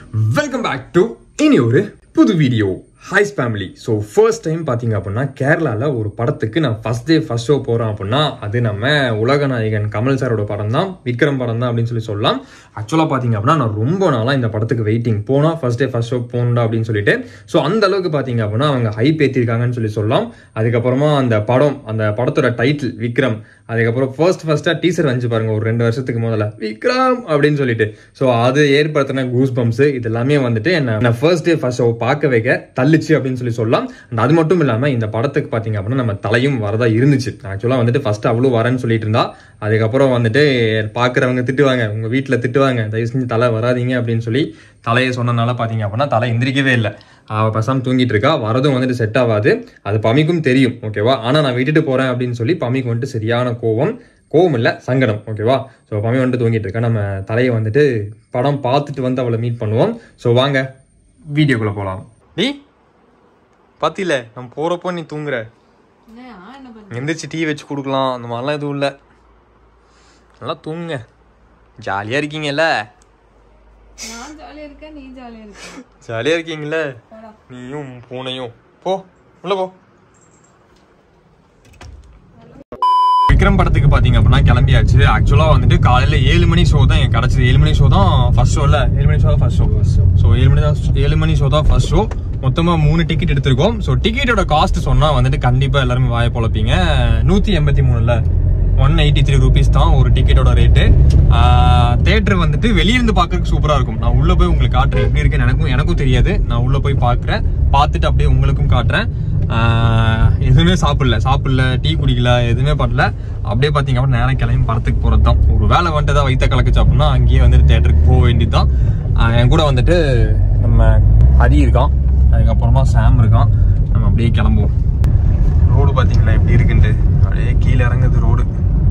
Welcome back to இனி ஒரு புது வீடியோ ஹைஸ் ஃபேமிலி ஸோ ஃபர்ஸ்ட் டைம் பார்த்தீங்க அப்படின்னா கேரளாவில் ஒரு படத்துக்கு நான் ஃபர்ஸ்ட் டே ஃபர்ஸ்ட் ஷோ போகிறோம் அப்படின்னா அது நம்ம உலக நாயகன் கமல் சாரோட படம் தான் விக்ரம் படம் தான் அப்படின்னு சொல்லி சொல்லலாம் ஆக்சுவலாக பார்த்தீங்க அப்படின்னா நான் ரொம்ப நாளாக இந்த படத்துக்கு வெயிட்டிங் போனால் ஃபர்ஸ்ட் டே ஃபர்ஸ்ட் ஷோ போகணும்டா அப்படின்னு சொல்லிட்டு ஸோ அந்த அளவுக்கு பார்த்தீங்க அப்படின்னா அவங்க ஹைப் ஏற்றிருக்காங்கன்னு சொல்லி சொல்லலாம் அதுக்கப்புறமா அந்த படம் அந்த படத்தோட டைட்டில் விக்ரம் அதுக்கப்புறம் ஃபர்ஸ்ட் ஃபர்ஸ்ட்டாக டீசர் வந்துச்சு பாருங்க ஒரு ரெண்டு வருஷத்துக்கு முதல்ல விக்ரம் அப்படின்னு சொல்லிட்டு ஸோ அது ஏற்படுத்தின கூஸ் பம்ப்ஸ் இது எல்லாமே வந்துட்டு என்ன ஃபர்ஸ்ட் டே ஃபர்ஸ்ட் ஷோ பார்க்க வைக்க தள்ளுச்சு அப்படின்னு சொல்லி சொல்லலாம் And அது மட்டும் இல்லாமல் இந்த படத்துக்கு பார்த்தீங்க அப்படின்னா நம்ம தலையும் வரதா இருந்துச்சு ஆக்சுவலாக வந்துட்டு ஃபர்ஸ்ட் அவ்வளோ வரேன்னு சொல்லிட்டு இருந்தா அதுக்கப்புறம் வந்துட்டு பார்க்குறவங்க திட்டுவாங்க உங்கள் வீட்டில் திட்டுவாங்க தயவு செஞ்சு தலை வராதீங்க அப்படின்னு சொல்லி தலையை சொன்னனால பார்த்தீங்க அப்படின்னா தலை எந்திரிக்கவே இல்லை அவள் பசாம தூங்கிட்டு இருக்கா வரதும் வந்துட்டு செட் ஆகாது அது பமிக்கும் தெரியும் ஓகேவா ஆனால் நான் விட்டுட்டு போகிறேன் அப்படின்னு சொல்லி பமிக்கு வந்துட்டு சரியான கோவம் கோவம் இல்லை சங்கடம் ஓகேவா ஸோ பமி வந்துட்டு தூங்கிட்டு இருக்கா நம்ம தலையை வந்துட்டு படம் பார்த்துட்டு வந்து அவளை மீட் பண்ணுவோம் ஸோ வாங்க வீடியோக்குள்ளே போகலாம் நீ பார்த்தில நம்ம போகிறப்போ நீ தூங்குற எந்திரிச்சு டீ வச்சு கொடுக்கலாம் அந்த மாதிரிலாம் எதுவும் இல்லை நல்லா தூங்குங்க ஜாலியாக இருக்கீங்கல்ல நான் ஜாலியா இருக்கேன் நீ ஜாலியா இருக்க ஜாலியாக இருக்கீங்கள நீயும் பூனையும் போ உள்ள போ விக்ரம் படத்துக்கு பாத்தீங்க அப்படின்னா கிளம்பியாச்சு ஆக்சுவலா வந்துட்டு காலையில ஏழு மணி ஷோ தான் எனக்கு கிடைச்சது ஏழு மணி ஷோ தான் ஃபர்ஸ்ட் ஷோ இல்ல ஏழு மணி ஷோ ஃபர்ஸ்ட் ஷோ ஸோ ஏழு மணி தான் ஏழு மணி ஷோ தான் ஃபர்ஸ்ட் ஷோ மொத்தமா மூணு டிக்கெட் எடுத்திருக்கோம் ஸோ டிக்கெட்டோட காஸ்ட் சொன்னா வந்துட்டு கண்டிப்பா எல்லாருமே வாய பொழப்பீங்க நூத்தி எண்பத்தி மூணுல ஒன் எயிட்டி த்ரீ ருபீஸ் தான் ஒரு டிக்கெட்டோட ரேட்டு தேட்டர் வந்துட்டு வெளியிருந்து பார்க்கறதுக்கு சூப்பரா இருக்கும் நான் உள்ள போய் உங்களுக்கு காட்டுறேன் எப்படி இருக்குன்னு எனக்கும் எனக்கும் தெரியாது நான் உள்ள போய் பார்க்குறேன் பார்த்துட்டு அப்படியே உங்களுக்கும் காட்டுறேன் ஆஹ் எதுவுமே சாப்பிடல சாப்பிடல டீ குடிக்கல எதுவுமே பண்ணல அப்படியே பார்த்தீங்க அப்படின்னா நேரம் கிளம்பி படத்துக்கு போகிறது தான் ஒரு வேலை வந்துட்டு தான் வைத்த கலக்குச்சு அப்படின்னா அங்கேயே வந்துட்டு தேட்டருக்கு போக வேண்டியது தான் என் கூட வந்துட்டு நம்ம ஹரி இருக்கான் அதுக்கப்புறமா சாம் இருக்கான் நம்ம அப்படியே கிளம்புவோம் ரோடு பார்த்தீங்களா எப்படி இருக்குன்ட்டு அப்படியே கீழே இறங்குது road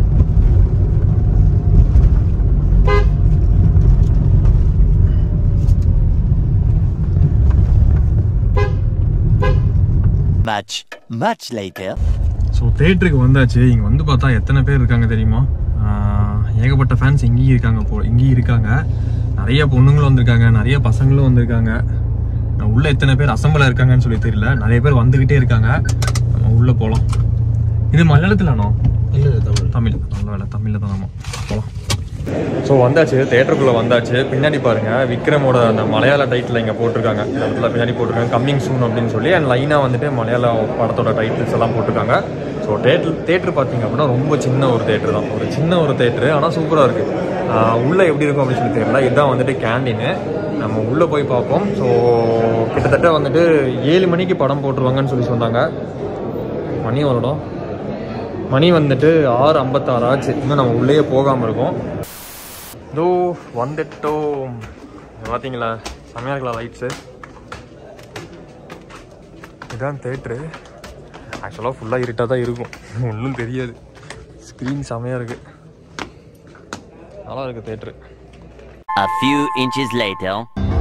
Much, much later. So தேட்டருக்கு வந்தாச்சு இங்கே வந்து பார்த்தா எத்தனை பேர் இருக்காங்க தெரியுமா ஆஹ் ஏகப்பட்ட ஃபேன்ஸ் இங்கேயும் இருக்காங்க போ இங்கேயும் இருக்காங்க நிறைய பொண்ணுங்களும் வந்திருக்காங்க நிறைய பசங்களும் வந்திருக்காங்க நான் உள்ள எத்தனை பேர் அசம்பிளாக இருக்காங்கன்னு சொல்லி தெரியல நிறைய பேர் வந்துக்கிட்டே இருக்காங்க நம்ம உள்ள போகலாம் இது மலையாளத்திலானோ இல்லை தமிழ் தமிழ் நல்ல வேலை தமிழில் தான் நம்ம போகலாம் ஸோ வந்தாச்சு தேட்டருக்குள்ளே வந்தாச்சு பின்னாடி பாருங்க விக்ரமோட அந்த மலையாள டைட்டில் இங்கே போட்டிருக்காங்க இந்த இடத்துல பின்னாடி போட்டிருக்காங்க கம்மிங் சூன் அப்படின்னு சொல்லி அண்ட் லைனாக வந்துட்டு மலையாள படத்தோட டைட்டில்ஸ் எல்லாம் போட்டிருக்காங்க ஸோ தேட்டர் தேட்டர் பார்த்தீங்க அப்படின்னா ரொம்ப சின்ன ஒரு தேட்டர் தான் ஒரு சின்ன ஒரு தேட்டரு ஆனால் சூப்பராக இருக்குது உள்ளே எப்படி இருக்கும் அப்படின்னு சொல்லி தெரியல இதுதான் வந்துட்டு கேண்டீனு நம்ம உள்ளே போய் பார்ப்போம் ஸோ கிட்டத்தட்ட வந்துட்டு ஏழு மணிக்கு படம் போட்டுருவாங்கன்னு சொல்லி சொன்னாங்க மணி வரணும் மணி வந்துட்டு ஆறு ஐம்பத்தாறு ஆச்சு இன்னும் நம்ம உள்ளேயே போகாமல் இருக்கோம் இதோ வந்துட்டோம் பார்த்தீங்களா செம்மையாக இருக்கலாம் லைட்ஸு இதுதான் தேட்ரு ஆக்சுவலாக ஃபுல்லாக இருட்டாக தான் இருக்கும் ஒன்றும் தெரியாது ஸ்க்ரீன் செம்மையாக இருக்குது நல்லா இருக்குது theatre A few inches later.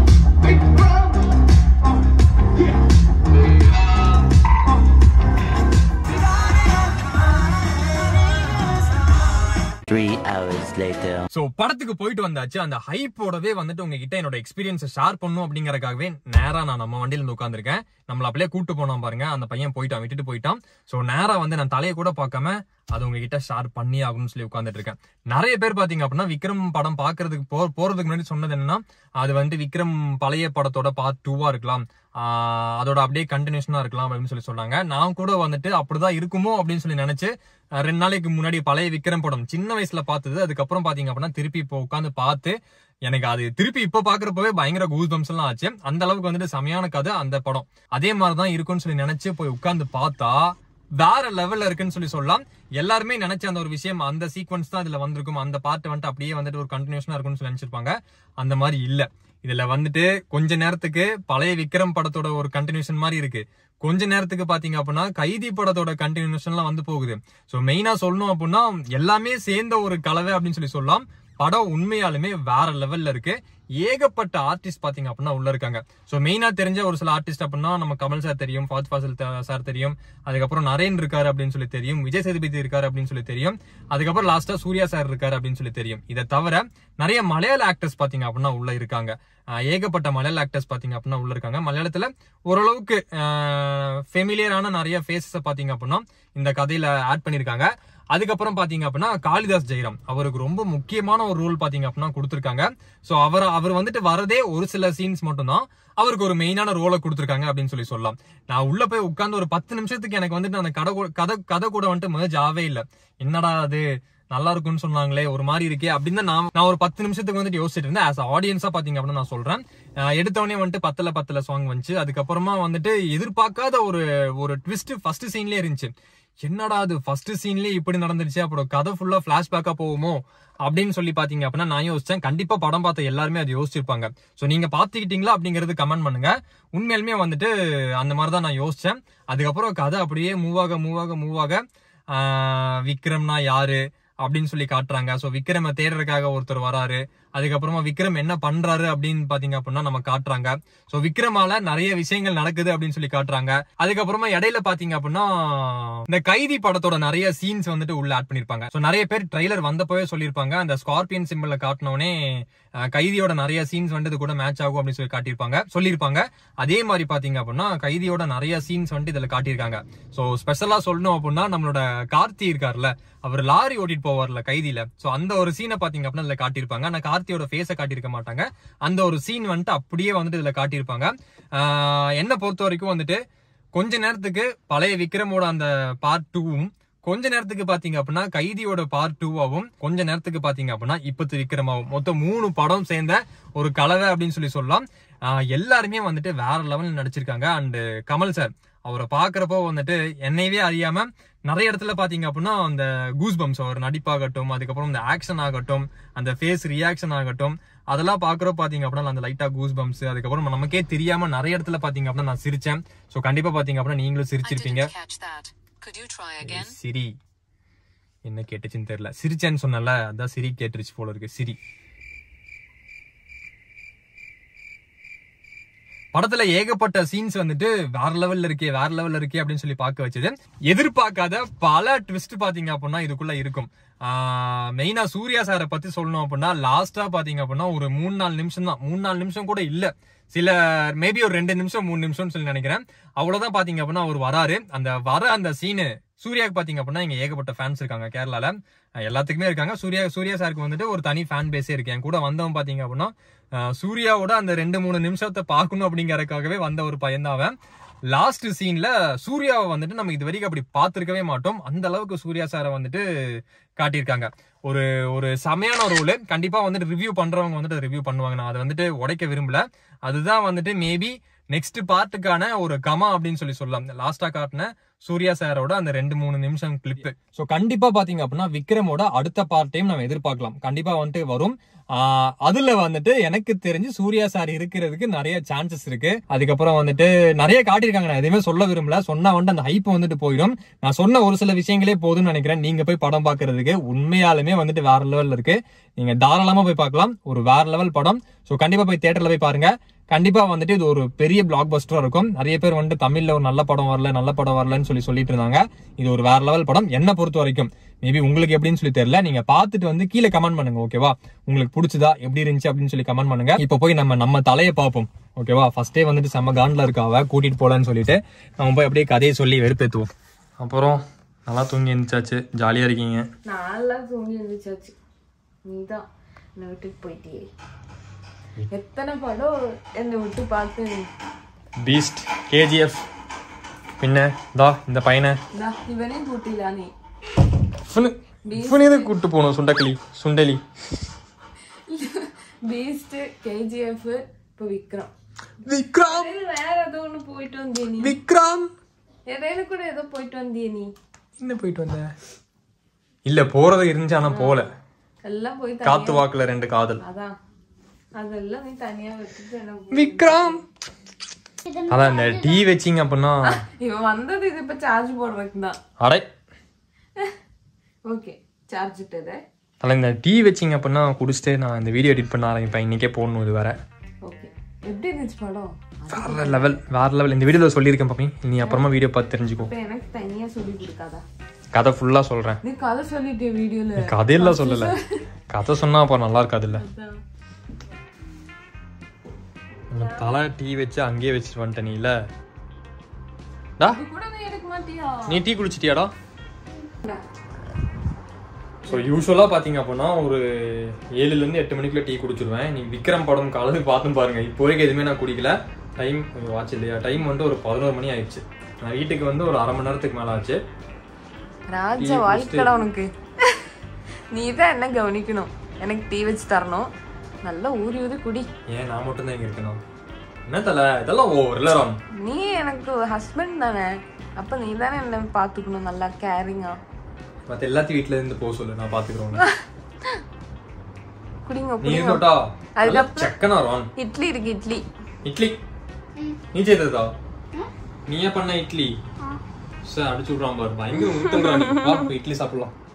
Three hours later. So படத்துக்கு போயிட்டு வந்தாச்சு அந்த ஹைப்போடவே வந்துட்டு உங்ககிட்ட என்னோட எக்ஸ்பீரியன்ஸை ஷேர் பண்ணும் அப்படிங்கறக்காகவே நேரா நான் நம்ம வண்டியில இருந்து உட்காந்துருக்கேன் நம்மள அப்படியே கூட்டு போனோம் பாருங்க அந்த பையன் போயிட்டான் விட்டுட்டு போயிட்டான் ஸோ நேரா வந்து நான் தலையை கூட பார்க்காம அது உங்ககிட்ட ஷேர் பண்ணி ஆகும்னு சொல்லி உட்காந்துட்டு இருக்கேன் நிறைய பேர் பாத்தீங்க அப்படின்னா விக்ரம் படம் பாக்குறதுக்கு போ போறதுக்கு முன்னாடி சொன்னது என்னன்னா அது வந்துட்டு விக்ரம் பழைய படத்தோட பார்ட் டூவா இருக்கலாம் ஆஹ் அதோட அப்படியே கண்டினியூஷனா இருக்கலாம் அப்படின்னு சொல்லி சொன்னாங்க நான் கூட வந்துட்டு அப்படிதான் இருக்குமோ அப்படின்னு சொல்லி நினைச்சு அஹ் ரெண்டு நாளைக்கு முன்னாடி பழைய விக்ரம் படம் சின்ன வயசுல பார்த்தது அதுக்கப்புறம் பாத்தீங்க அப்படின்னா திருப்பி இப்போ உட்காந்து பார்த்து எனக்கு அது திருப்பி இப்ப பாக்குறப்பவே பயங்கர கூஸ் பம்ஸ் எல்லாம் ஆச்சு அந்த அளவுக்கு வந்துட்டு செமையான கதை அந்த படம் அதே மாதிரிதான் இருக்கும்னு சொல்லி நினைச்சு போய் உட்காந்து பார்த்தா வேற லெவல்ல இருக்குன்னு சொல்லி சொல்லலாம் எல்லாருமே நினைச்ச அந்த ஒரு விஷயம் அந்த சீக்வன்ஸ் தான் இதுல வந்திருக்கும் அந்த பார்ட் வந்துட்டு அப்படியே வந்துட்டு ஒரு கண்டினியூஷனா இருக்கும்னு சொல்லி நினைச்சிருப்பாங்க அந்த மாதிரி இல்ல இதுல வந்துட்டு கொஞ்ச நேரத்துக்கு பழைய விக்ரம் படத்தோட ஒரு கண்டினியூஷன் மாதிரி இருக்கு கொஞ்ச நேரத்துக்கு பாத்தீங்க அப்படின்னா கைதி படத்தோட கண்டினியூஷன்லாம் வந்து போகுது சோ மெயினா சொல்லணும் அப்படின்னா எல்லாமே சேர்ந்த ஒரு கலவை அப்படின்னு சொல்லி சொல்லலாம் படம் உண்மையாலுமே வேற லெவல்ல இருக்கு ஏகப்பட்ட ஆர்டிஸ்ட் பாத்தீங்க அப்படின்னா உள்ள இருக்காங்க சோ மெயினா தெரிஞ்ச ஒரு சில ஆர்டிஸ்ட் அப்படின்னா நம்ம கமல் சார் தெரியும் ஃபாத் ஃபாசில் சார் தெரியும் அதுக்கப்புறம் நரேன் இருக்காரு அப்படின்னு சொல்லி தெரியும் விஜய் சேதுபதி இருக்காரு அப்படின்னு சொல்லி தெரியும் அதுக்கப்புறம் லாஸ்டா சூர்யா சார் இருக்காரு அப்படின்னு சொல்லி தெரியும் இதை தவிர நிறைய மலையாள ஆக்டர்ஸ் பாத்தீங்க அப்படின்னா உள்ள இருக்காங்க ஆஹ் ஏகப்பட்ட மலையாள ஆக்டர்ஸ் பாத்தீங்க அப்படின்னா உள்ள இருக்காங்க மலையாளத்துல ஓரளவுக்கு ஃபெமிலியரான நிறைய ஃபேஸஸ் பாத்தீங்க அப்படின்னா இந்த கதையில ஆட் பண்ணிருக்காங்க அதுக்கப்புறம் பாத்தீங்க அப்படின்னா காளிதாஸ் ஜெயராம் அவருக்கு ரொம்ப முக்கியமான ஒரு ரோல் பாத்தீங்க அப்படின்னா கொடுத்திருக்காங்க சோ அவர் அவர் வந்துட்டு வரதே ஒரு சில சீன்ஸ் மட்டும்தான் அவருக்கு ஒரு மெயினான ரோலை கொடுத்திருக்காங்க அப்படின்னு சொல்லி சொல்லலாம் நான் உள்ள போய் உட்கார்ந்து ஒரு பத்து நிமிஷத்துக்கு எனக்கு வந்துட்டு அந்த கதை கூட- கதை கதை கூட வந்துட்டு merge ஆவே இல்ல என்னடா அது நல்லா இருக்கும்னு சொன்னாங்களே ஒரு மாதிரி இருக்கே அப்படின்னு தான் நான் நான் ஒரு பத்து நிமிஷத்துக்கு வந்துட்டு யோசிச்சுட்டு இருந்தேன் ஆஸ் ஆடியன்ஸா பாத்தீங்க அப்படின்னு நான் சொல்றேன் அஹ் எடுத்தவொடனே வந்துட்டு பத்துல பத்துல சாங் வந்துச்சு அதுக்கப்புறமா வந்துட்டு எதிர்பார்க்காத ஒரு ஒரு ட்விஸ்ட் ஃபர்ஸ்ட் சீன்லயே இருந்துச்சு என்னடா அது ஃபர்ஸ்ட் சீன்லயே இப்படி நடந்துருச்சு அப்புறம் கதை ஃபுல்லா பிளாஷ்பேக்கா போகுமோ அப்படின்னு சொல்லி பாத்தீங்க அப்படின்னா நான் யோசிச்சேன் கண்டிப்பா படம் பார்த்த எல்லாருமே அது யோசிச்சிருப்பாங்க சோ நீங்க பாத்துக்கிட்டீங்களா அப்படிங்கறது கமெண்ட் பண்ணுங்க உண்மையிலுமே வந்துட்டு அந்த மாதிரி தான் நான் யோசிச்சேன் அதுக்கப்புறம் கதை அப்படியே மூவ் ஆக மூவ் ஆக மூவ் ஆக ஆஹ் விக்ரம்னா யாரு அப்படின்னு சொல்லி காட்டுறாங்க சோ விக்ரம தேடுறதுக்காக ஒருத்தர் வராரு அதுக்கப்புறமா விக்ரம் என்ன பண்றாரு அப்படின்னு பாத்தீங்க அப்படின்னா நம்ம காட்டுறாங்க சோ விக்ரமால நிறைய விஷயங்கள் நடக்குது அப்படின்னு சொல்லி காட்டுறாங்க அதுக்கப்புறமா இடையில பாத்தீங்க அப்படின்னா இந்த கைதி படத்தோட நிறைய சீன்ஸ் வந்துட்டு உள்ள ஆட் பண்ணிருப்பாங்க சோ நிறைய பேர் ட்ரைலர் வந்தப்பவே சொல்லியிருப்பாங்க அந்த ஸ்கார்பியன் சிம்பிள காட்டினோடனே அஹ், கைதியோட நிறைய சீன்ஸ் வந்துட்டு இது கூட மேட்ச் ஆகும் அப்படின்னு சொல்லி காட்டியிருப்பாங்க சொல்லியிருப்பாங்க அதே மாதிரி பாத்தீங்க அப்படின்னா கைதியோட நிறைய சீன்ஸ் வந்துட்டு இதுல காட்டியிருக்காங்க சோ ஸ்பெஷலா சொல்லணும் அப்படின்னா நம்மளோட கார்த்தி இருக்கார்ல அவர் லாரி ஓட்டிட்டு போவார்ல கைதியில சோ அந்த ஒரு சீனை பாத்தீங்க அப்படின்னா இதுல காட்டியிருப்பாங்க ஆனா கார்த்தியோட ஃபேஸ காட்டியிருக்க மாட்டாங்க அந்த ஒரு சீன் வந்துட்டு அப்படியே வந்துட்டு இதுல காட்டியிருப்பாங்க ஆஹ் என்ன பொறுத்த வரைக்கும் வந்துட்டு கொஞ்ச நேரத்துக்கு பழைய விக்ரமோட அந்த பார்ட் டூவும் கொஞ்ச நேரத்துக்கு பாத்தீங்க அப்படின்னா கைதியோட பார்ட் டூவாவும் கொஞ்ச நேரத்துக்கு பாத்தீங்க அப்படின்னா இப்பத்து விக்ரமாவும் மொத்தம் மூணு படம் சேர்ந்த ஒரு கலவை அப்படின்னு சொல்லி சொல்லலாம் ஆஹ் எல்லாருமே வந்துட்டு வேற லெவல்ல நடிச்சிருக்காங்க அண்ட் கமல் சார் அவரை பாக்குறப்போ வந்துட்டு என்னையவே அறியாம நிறைய இடத்துல பாத்தீங்க அப்படின்னா அந்த கூஸ் பம்ஸ் அவர் நடிப்பாகட்டும் அதுக்கப்புறம் இந்த ஆக்ஷன் ஆகட்டும் அந்த ஃபேஸ் ரியாக்ஷன் ஆகட்டும் அதெல்லாம் பாக்குறப்ப பாத்தீங்க அப்படின்னா அந்த லைட்டா கூஸ் பம்ஸ் அதுக்கப்புறம் நமக்கே தெரியாம நிறைய இடத்துல பாத்தீங்க அப்படின்னா நான் சிரிச்சேன் சோ கண்டிப்பா பாத்தீங்க அப்படின்னா நீங்களும் I சிரிச்சிருப்பீங்க didn't catch that. Could you try again? சிரி என்ன கேட்டுச்சுன்னு தெரியல சிரிச்சேன்னு சொன்னல அதான் சிரி கேட்டுருச்சு போல இருக்கு சிரி படத்துல ஏகப்பட்ட சீன்ஸ் வந்துட்டு வேற லெவல்ல இருக்கே வேற லெவல்ல இருக்கே அப்படின்னு சொல்லி பார்க்க வச்சது எதிர்பார்க்காத பல ட்விஸ்ட் பாத்தீங்க அப்படின்னா இதுக்குள்ள இருக்கும் மெயினா சூர்யா சாரை பத்தி சொல்லணும் அப்படின்னா லாஸ்டா பாத்தீங்க அப்படின்னா ஒரு மூணு நாலு நிமிஷம் தான் மூணு நாலு நிமிஷம் கூட இல்ல சில மேபி ஒரு ரெண்டு நிமிஷம் மூணு நிமிஷம்னு சொல்லி நினைக்கிறேன் அவ்வளவுதான் பாத்தீங்க அப்படின்னா அவர் வராரு அந்த வர அந்த சீனு சூர்யாவுக்கு பாத்தீங்க அப்படின்னா இங்க ஏகப்பட்ட ஃபேன்ஸ் இருக்காங்க கேரளால அஹ் எல்லாத்துக்குமே இருக்காங்க சூர்யா சூர்யா சாருக்கு வந்துட்டு ஒரு தனி ஃபேன் பேஸே இருக்கு என் கூட வந்தவன் பாத்தீங்க அப்படின்னா அஹ் சூர்யாவோட அந்த ரெண்டு மூணு நிமிஷத்தை பார்க்கணும் அப்படிங்கறதுக்காகவே வந்த ஒரு பையன் தான் அவன் லாஸ்ட் சீன்ல சூர்யாவை வந்துட்டு நம்ம இது வரைக்கும் அப்படி பார்த்திருக்கவே மாட்டோம் அந்த அளவுக்கு சூர்யா சாரை வந்துட்டு காட்டியிருக்காங்க ஒரு ஒரு செமையான ரோல் கண்டிப்பா வந்துட்டு ரிவ்யூ பண்றவங்க வந்துட்டு ரிவ்யூ பண்ணுவாங்க நான் அதை வந்துட்டு உடைக்க விரும்பல அதுதான் வந்துட்டு மேபி நெக்ஸ்ட் பார்ட்டுக்கான ஒரு கமா அப்படின்னு சொல்லி சொல்லலாம் லாஸ்டா காட்டின சூர்யா சாரோட அந்த ரெண்டு மூணு நிமிஷம் கிளிப் சோ கண்டிப்பா பாத்தீங்க அப்படின்னா விக்ரமோட அடுத்த பார்ட்டையும் நம்ம எதிர்பார்க்கலாம் கண்டிப்பா வந்துட்டு வரும் ஆஹ் அதுல வந்துட்டு எனக்கு தெரிஞ்சு சூர்யா சார் இருக்கிறதுக்கு நிறைய சான்சஸ் இருக்கு அதுக்கப்புறம் வந்துட்டு நிறைய காட்டியிருக்காங்க நான் எதுவுமே சொல்ல விரும்பல சொன்னா வந்துட்டு அந்த ஹைப் வந்துட்டு போயிடும் நான் சொன்ன ஒரு சில விஷயங்களே போதும்னு நினைக்கிறேன் நீங்க போய் படம் பாக்குறதுக்கு உண்மையாலுமே வந்துட்டு வேற லெவல்ல இருக்கு நீங்க தாராளமா போய் பார்க்கலாம் ஒரு வேற லெவல் படம் சோ கண்டிப்பா போய் தியேட்டர்ல போய் பாருங்க கண்டிப்பா வந்துட்டு இது ஒரு பெரிய பிளாக் பஸ்டரா இருக்கும் நிறைய பேர் வந்துட்டு தமிழ்ல ஒரு நல்ல படம் வரல நல்ல படம் வரலன்னு சொல்லி சொல்லிட்டு இருந்தாங்க இது ஒரு வேற லெவல் படம் என்ன பொறுத்த வரைக்கும் மேபி உங்களுக்கு எப்படின்னு சொல்லி தெரியல நீங்க பார்த்துட்டு வந்து கீழே கமெண்ட் பண்ணுங்க ஓகேவா உங்களுக்கு பிடிச்சதா எப்படி இருந்துச்சு அப்படின்னு சொல்லி கமெண்ட் பண்ணுங்க இப்போ போய் நம்ம நம்ம தலையை பார்ப்போம் ஓகேவா ஃபர்ஸ்டே வந்துட்டு செம்ம காண்டில் இருக்காவ கூட்டிட்டு போலன்னு சொல்லிட்டு நம்ம போய் அப்படியே கதையை சொல்லி வெறுப்பேத்துவோம் அப்புறம் நல்லா தூங்கி எழுந்திரிச்சாச்சு ஜாலியா இருக்கீங்க நான்லாம் தூங்கி இருந்துச்சாச்சு நீதான் என்னை விட்டுட்டு போயிட்டியே எத்தனை படம் என்னை விட்டு பார்த்து பீஸ்ட் கேஜிஎஃப் பின்ன தா இந்த பையனை இந்தா, இவனையும் கூட்டிலா நீ இவனே தான் கூட்டு போகணும் சுண்டக்களி சுண்டலி பீஸ்ட் கேஜிஎஃப் இப்போ விக்ரம் விக்ரம் இடையில வேற ஏதோ ஒண்ணு போயிட்டு வந்தியே நீ விக்ரம் இடையில கூட ஏதோ போயிட்டு வந்தியே நீ என்ன போயிட்டு வந்த இல்ல போறது இருந்துச்சு ஆனா போல எல்லாம் போய் காத்து தனியா வாக்குல ரெண்டு காதல் அதான் அதெல்லாம் நீ தனியா விட்டுட்டு என்ன விக்ரம் அதான் இந்த டீ வச்சிங்க அப்படின்னா இவன் வந்தது இது இப்ப சார்ஜ் போடுறதுக்கு தான் அடை ஓகே சார்ஜ் இட்டது அதில் இந்த டீ வச்சிங்க அப்படின்னா குடிச்சிட்டு நான் இந்த வீடியோ எடிட் பண்ண ஆரம்பிப்பேன் இன்னைக்கே போடணும் இது வேற ஓகே எப்படி இருந்துச்சு படம் வேற லெவல் வேற லெவல் இந்த வீடியோவில் சொல்லியிருக்கேன் பாப்பி நீ அப்புறமா வீடியோ பார்த்து தெரிஞ்சுக்கோ இப்போ எனக்கு தனியா சொல்லி கொடுக்காதா கதை ஃபுல்லாக சொல்கிறேன் நீ கதை சொல்லிட்டே வீடியோல கதையெல்லாம் சொல்லலை கதை சொன்னா அப்போ நல்லா இருக்காதுல்ல உன் தலை டீ வச்சு அங்கேயே வச்சுட்டு வந்துட்ட நீ இல்ல டா கூட நீ எடுக்க மாட்டியா நீ டீ குடிச்சிட்டியாடா ஸோ யூஸ்வலாக பார்த்தீங்க அப்படின்னா ஒரு ஏழுலேருந்து எட்டு மணிக்குள்ள டீ குடிச்சிருவேன் நீ விக்ரம் படம் காலத்து பார்த்தும் பாருங்க இப்போ வரைக்கும் எதுவுமே நான் குடிக்கல டைம் வாட்ச் இல்லையா டைம் வந்து ஒரு பதினோரு மணி ஆயிடுச்சு நான் வீட்டுக்கு வந்து ஒரு அரை மணி நேரத்துக்கு மேலே ஆச்சு ராஜா வாழ்க்கடா உனக்கு நீ தான் என்ன கவனிக்கணும் எனக்கு டீ வச்சு தரணும் நல்லா ஊறி ஊறி குடி ஏன் நான் மட்டும் தான் இங்கே இருக்கணும் என்ன தலை இதெல்லாம் ஓ ரிலரான் நீ எனக்கு ஹஸ்பண்ட் தானே அப்ப நீ தானே என்ன பாத்துக்கணும் நல்லா கேரிங்கா மற்ற எல்லாத்தையும் வீட்டில் இருந்து போக சொல்லு நான் பார்த்துக்கிறோம் குடிங்க நீ குடிங்க இருந்தோட்டா அதுக்கப்புறம் செக்கனா ரான் இட்லி இருக்கு இட்லி இட்லி நீ செய்ததா நீ ஏன் பண்ண இட்லி சார் அடிச்சு விடுறான் பாரு பயங்கர உருட்டுறான் இட்லி சாப்பிடலாம்